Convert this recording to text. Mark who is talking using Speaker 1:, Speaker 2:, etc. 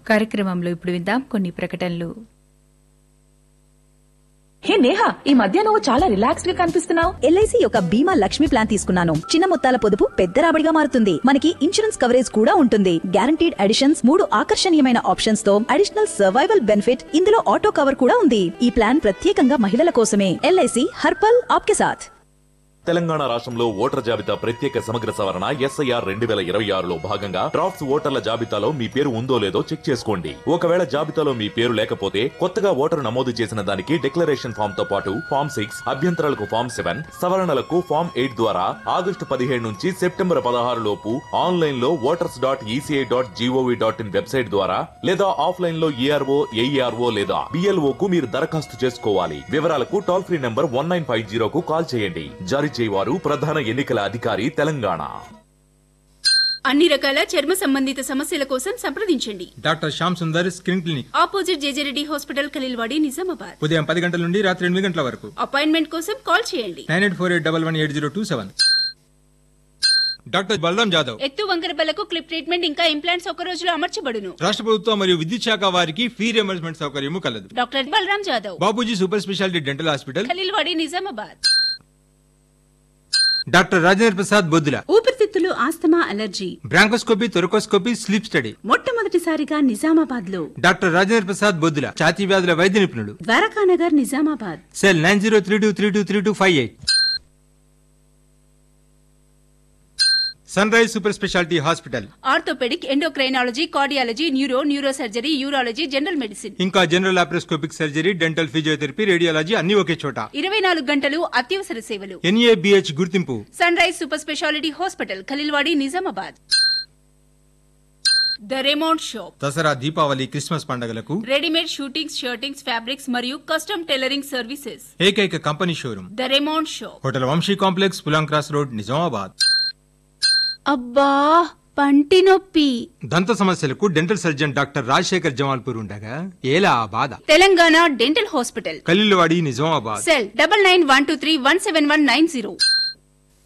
Speaker 1: కార్యక్రమంలో ఇప్పుడు విందాం కొన్ని ప్రకటనలు
Speaker 2: హే నేహా ఈ మధ్య నువ్వు చాలా రిలాక్స్డ్ గా కనిపిస్తున్నావు
Speaker 3: ఎల్ఐసి యొక్క బీమా లక్ష్మి ప్లాన్ తీసుకున్నాను చిన్న మొత్తాల పొదుపు పెద్ద రాబడిగా మారుతుంది మనకి ఇన్సూరెన్స్ కవరేజ్ కూడా ఉంటుంది గ్యారంటీడ్ అడిషన్స్ మూడు ఆకర్షణీయమైన ఆప్షన్స్ తో అడిషనల్ సర్వైవల్ బెనిఫిట్ ఇందులో ఆటో కవర్ కూడా ఉంది ఈ ప్లాన్ ప్రత్యేకంగా మహిళల కోసమే ఎల్ఐసి హర్పల్ ఆప్కే సాథ్
Speaker 4: తెలంగాణ రాష్ట్రంలో ఓటర్ జాబితా ప్రత్యేక సమగ్ర సవరణ ఎస్ఐఆర్ రెండు వేల ఇరవై ఆరులో భాగంగా డ్రాఫ్ట్స్ ఓటర్ల జాబితాలో మీ పేరు ఉందో లేదో చెక్ చేసుకోండి ఒకవేళ జాబితాలో మీ పేరు లేకపోతే కొత్తగా ఓటరు నమోదు చేసిన దానికి డిక్లరేషన్ ఫామ్ తో పాటు ఫామ్ సిక్స్ అభ్యంతరాలకు ఫామ్ సెవెన్ సవరణలకు ఫామ్ ఎయిట్ ద్వారా ఆగస్టు పదిహేడు నుంచి సెప్టెంబర్ పదహారు లోపు ఆన్లైన్ లో voters dot ECI dot GOV dot in website ద్వారా లేదా ఆఫ్లైన్ లో ఈఆర్ఓ ఏఈఆర్ఓ లేదా బిఎల్ఓ కు మీరు దరఖాస్తు చేసుకోవాలి వివరాలకు toll free number one nine five జీరోకు కాల్ చేయండి జారీ చేయవారు ప్రధాన ఎన్నికల అధికారి తెలంగాణ
Speaker 5: అన్ని రకాల చర్మ సంబంధిత సమస్యల కోసం సంప్రదించండి
Speaker 6: doctor Shyam Sundar skin clinic
Speaker 5: opposite JJ Reddy hospital Khaleelwadi Nizamabad
Speaker 6: ఉదయం పది గంటల నుండి రాత్రి ఎనిమిది గంటల వరకు
Speaker 5: అపాయింట్మెంట్ కోసం కాల్ చేయండి
Speaker 6: nine eight four eight double one eight zero two seven doctor Balaram Jadhav
Speaker 5: ఎత్తు వంకరబలకు క్లిప్ ట్రీట్మెంట్ ఇంకా ఇంప్లాంట్స్ ఒక రోజులో అమర్చబడును
Speaker 6: రాష్ట్ర ప్రభుత్వం మరియు విద్యుత్ శాఖ వారికి ఫీ రియంబర్స్మెంట్ సౌకర్యము కలదు
Speaker 5: doctor Balaram Jadhav
Speaker 6: Babuji super speciality dental hospital
Speaker 5: Khaleelwadi Nizamabad
Speaker 6: doctor Rajendra Prasad Boddula
Speaker 5: ఊపిరితిత్తులు asthma allergy
Speaker 6: bronchoscopy thoracoscopy sleep study
Speaker 5: మొట్టమొదటిసారిగా నిజామాబాద్ లో
Speaker 6: డాక్టర్ రాజేంద్ర ప్రసాద్ బొద్దుల ఛాతీ వ్యాధుల వైద్య నిపుణుడు
Speaker 5: Dwarakanagar Nizamabad
Speaker 6: cell nine zero three two three two three two five eight Sunrise super speciality hospital
Speaker 5: orthopaedic endocrinology cardiology neuro neuro surgery urology general medicine
Speaker 6: ఇంకా general laparoscopic surgery dental physiotherapy radiology అన్ని ఒకే చోట
Speaker 5: ఇరవై నాలుగు గంటలు అత్యవసర సేవలు
Speaker 6: NABH గుర్తింపు
Speaker 5: Sunrise super speciality hospital Khaleelwadi Nizamabad the Remount Shop
Speaker 6: Dussehra Deepavali Christmas పండుగలకు
Speaker 5: రెడీమేడ్ షూటింగ్స్ షర్టింగ్స్ ఫ్యాబ్రిక్స్ మరియు కస్టమ్ టైలరింగ్ సర్వీసెస్
Speaker 6: ఏకైక company showroom
Speaker 5: the Remount Shop
Speaker 6: hotel Vamshi complex Pulang cross road Nizamabad
Speaker 5: అబ్బా పంటి నొప్పి
Speaker 6: దంత సమస్యలకు dental surgeon doctor Rajasekhar Jamalpur ఉండగా ఏలా ఆ బాధ
Speaker 5: Telangana dental hospital
Speaker 6: Khaleelwadi Nizamabad
Speaker 5: cell double nine one two three one seven one nine zero